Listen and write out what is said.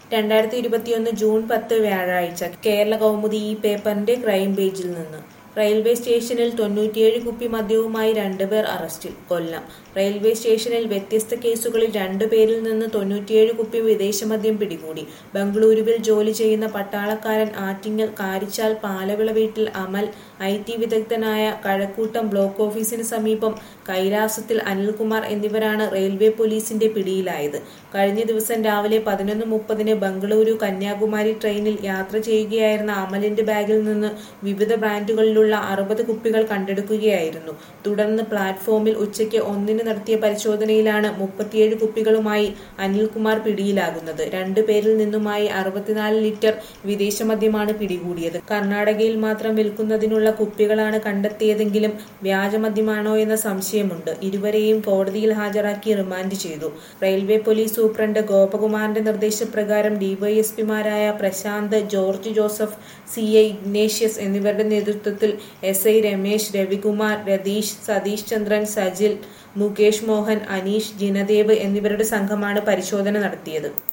രണ്ടായിരത്തി ഇരുപത്തിയൊന്ന് ജൂൺ പത്ത് വ്യാഴാഴ്ച കേരള കൗമുദി ഈ പേപ്പറിന്റെ ക്രൈം പേജിൽ നിന്ന് റെയിൽവേ സ്റ്റേഷനിൽ തൊണ്ണൂറ്റിയേഴ് കുപ്പി മദ്യവുമായി രണ്ടുപേർ അറസ്റ്റിൽ കൊല്ലം റെയിൽവേ സ്റ്റേഷനിൽ വ്യത്യസ്ത കേസുകളിൽ രണ്ടുപേരിൽ നിന്ന് തൊണ്ണൂറ്റിയേഴ് കുപ്പി വിദേശ മദ്യം പിടികൂടി ബംഗളൂരുവിൽ ജോലി ചെയ്യുന്ന പട്ടാളക്കാരൻ ആറ്റിങ്ങൽ കാരിച്ചാൽ പാലവിള വീട്ടിൽ അമൽ ഐ ടി വിദഗ്ധനായ കഴക്കൂട്ടം ബ്ലോക്ക് ഓഫീസിന് സമീപം കൈലാസത്തിൽ അനിൽകുമാർ എന്നിവരാണ് റെയിൽവേ പോലീസിന്റെ പിടിയിലായത് കഴിഞ്ഞ ദിവസം രാവിലെ പതിനൊന്ന് മുപ്പതിന് ബംഗളൂരു കന്യാകുമാരി ട്രെയിനിൽ യാത്ര ചെയ്യുകയായിരുന്ന അമലിന്റെ ബാഗിൽ നിന്ന് വിവിധ ബ്രാൻഡുകളിലുള്ള അറുപത് കുപ്പികൾ കണ്ടെടുക്കുകയായിരുന്നു തുടർന്ന് പ്ലാറ്റ്ഫോമിൽ ഉച്ചയ്ക്ക് ഒന്നിന് നടത്തിയ പരിശോധനയിലാണ് മുപ്പത്തിയേഴ് കുപ്പികളുമായി അനിൽകുമാർ പിടിയിലാകുന്നത് രണ്ടുപേരിൽ നിന്നുമായി അറുപത്തിനാല് ലിറ്റർ വിദേശ മദ്യമാണ് പിടികൂടിയത് കർണാടകയിൽ മാത്രം വിൽക്കുന്നതിനുള്ള കുപ്പികളാണ് കണ്ടെത്തിയതെങ്കിലും വ്യാജമദ്യമാണോ എന്ന സംശയമുണ്ട് ഇരുവരെയും കോടതിയിൽ ഹാജരാക്കി റിമാൻഡ് ചെയ്തു റെയിൽവേ പോലീസ് സൂപ്രണ്ട് ഗോപകുമാറിന്റെ നിർദ്ദേശപ്രകാരം ഡിവൈഎസ്പിമാരായ പ്രശാന്ത് ജോർജ് ജോസഫ് സി ഐ ഇഗ്നേഷ്യസ് എന്നിവരുടെ നേതൃത്വത്തിൽ എസ് ഐ രമേശ് രവികുമാർ രതീഷ് സതീഷ് ചന്ദ്രൻ സജിൽ മുകേഷ് മോഹൻ അനീഷ് ജിനദേവ് എന്നിവരുടെ സംഘമാണ് പരിശോധന നടത്തിയത്